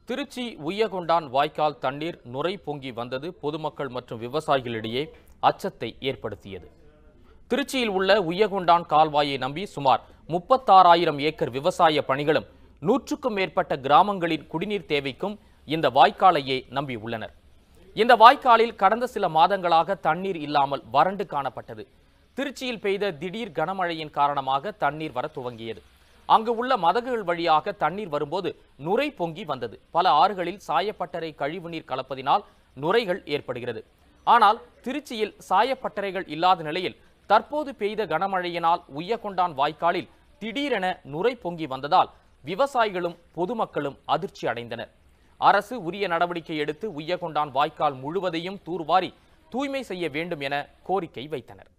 திருச்சி உய்யகொண்டான் வாய்க்கால் தண்ணீர் நுரை பொங்கி வந்தது பொதுமக்கள் மற்றும் விவசாயிகளிடையே அச்சத்தை ஏற்படுத்தியது திருச்சியில் உள்ள உய்யகொண்டான் கால்வாயை நம்பி சுமார் முப்பத்தாறாயிரம் ஏக்கர் விவசாய பணிகளும் நூற்றுக்கும் மேற்பட்ட கிராமங்களின் குடிநீர் தேவைக்கும் இந்த வாய்க்காலையே நம்பி உள்ளனர் இந்த வாய்க்காலில் கடந்த சில மாதங்களாக தண்ணீர் இல்லாமல் வறண்டு காணப்பட்டது திருச்சியில் பெய்த திடீர் கனமழையின் காரணமாக தண்ணீர் வர துவங்கியது அங்கு உள்ள மதகுகள் வழியாக தண்ணீர் வரும்போது நுரை பொங்கி வந்தது பல ஆறுகளில் சாயப்பட்டறை கழிவுநீர் கலப்பதினால் நுரைகள் ஏற்படுகிறது ஆனால் திருச்சியில் சாயப்பட்டறைகள் இல்லாத நிலையில் தற்போது பெய்த கனமழையினால் உய்யகொண்டான் வாய்க்காலில் திடீரென நுரை பொங்கி வந்ததால் விவசாயிகளும் பொதுமக்களும் அதிர்ச்சி அடைந்தனர் அரசு உரிய நடவடிக்கை எடுத்து உய்யகொண்டான் வாய்க்கால் முழுவதையும் தூர்வாரி தூய்மை செய்ய வேண்டும் என கோரிக்கை வைத்தனர்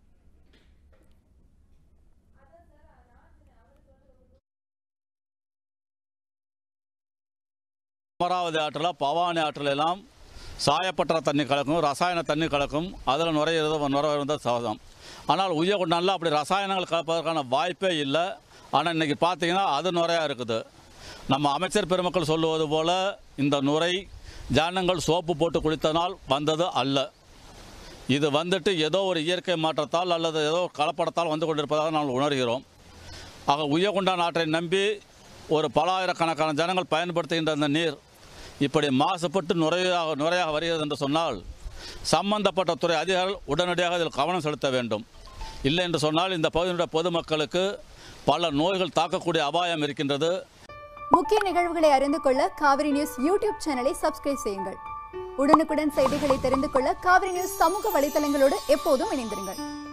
அமராவதி ஆற்றில் பவானி ஆற்றில் எல்லாம் சாயப்பட்ட தண்ணி கலக்கும் ரசாயன தண்ணி கலக்கும் அதில் நுரையிறது நுரை இருந்தது சகஜம் ஆனால் உய்யகுண்டானில் அப்படி ரசாயனங்கள் கலப்பதற்கான வாய்ப்பே இல்லை ஆனால் இன்றைக்கி பார்த்தீங்கன்னா அது நுரையாக இருக்குது நம்ம அமைச்சர் பெருமக்கள் சொல்லுவது போல் இந்த நுரை ஜனங்கள் சோப்பு போட்டு குளித்தனால் வந்தது அல்ல இது வந்துட்டு ஏதோ ஒரு இயற்கை மாற்றத்தால் அல்லது ஏதோ கலப்படத்தால் வந்து கொண்டிருப்பதாக நாங்கள் உணர்கிறோம் ஆக உய்யகுண்டான் ஆற்றை நம்பி ஒரு பல ஆயிரக்கணக்கான ஜனங்கள் பயன்படுத்துகின்ற அந்த நீர் இப்படி மாசுபட்டு நுரையாக நுரையாக வருகிறது என்று சொன்னால் சம்பந்தப்பட்ட துறை அதிகாரிகள் உடனடியாக இதில் கவனம் செலுத்த வேண்டும் இல்லை என்று சொன்னால் இந்த பகுதியினுடைய பொதுமக்களுக்கு பல நோய்கள் தாக்கக்கூடிய அபாயம் இருக்கின்றது முக்கிய நிகழ்வுகளை அறிந்து கொள்ள காவிரி நியூஸ் யூடியூப் சேனலை சப்ஸ்கிரைப் செய்யுங்கள் உடனுக்குடன் செய்திகளை தெரிந்து கொள்ள காவிரி நியூஸ் சமூக வலைதளங்களோடு எப்போதும் இணைந்திருங்கள்